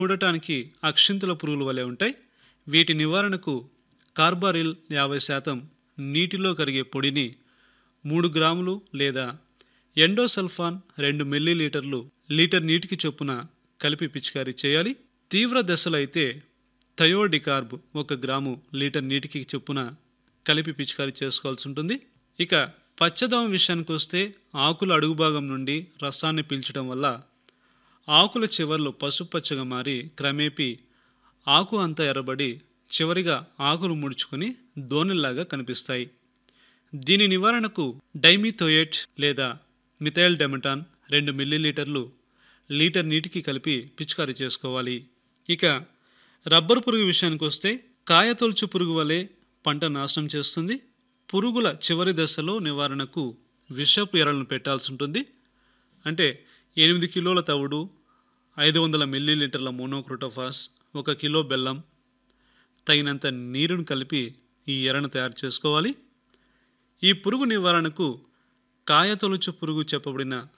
చూడటానికి అక్షింతల పురుగుల వలె ఉంటాయి వీటి నివారణకు కార్బారిల్ యాభై శాతం నీటిలో కరిగే పొడిని మూడు గ్రాములు లేదా ఎండోసల్ఫాన్ రెండు మిల్లీలీటర్లు లీటర్ నీటికి చొప్పున కలిపి పిచికారీ చేయాలి తీవ్ర దశలో అయితే థయోడికార్బ్ ఒక గ్రాము లీటర్ నీటికి చొప్పున కలిపి పిచికారీ చేసుకోవాల్సి ఉంటుంది ఇక పచ్చదోమ విషయానికి వస్తే ఆకుల అడుగు భాగం నుండి రసాన్ని పీల్చడం వల్ల ఆకుల చివర్లు పసుపచ్చగా మారి క్రమేపీ ఆకు అంతా ఎర్రబడి చివరిగా ఆకులు ముడుచుకొని దోణిల్లాగా కనిపిస్తాయి దీని నివారణకు డైమిథోయేట్ లేదా మిథైల్ డెమటాన్ రెండు మిల్లీలీటర్లు లీటర్ నీటికి కలిపి పిచికారీ చేసుకోవాలి ఇక రబ్బరు పురుగు విషయానికి వస్తే కాయతొలుచు పురుగు వలె పంట నాశనం చేస్తుంది పురుగుల చివరి దశలో నివారణకు విషపు ఎరలను పెట్టాల్సి ఉంటుంది అంటే ఎనిమిది కిలోల తవుడు ఐదు వందల మిల్లీలీటర్ల మోనోక్రోటోఫాస్ ఒక కిలో బెల్లం తగినంత నీరును కలిపి ఈ ఎరను తయారు చేసుకోవాలి ఈ పురుగు నివారణకు కాయతొలుచు పురుగు చెప్పబడిన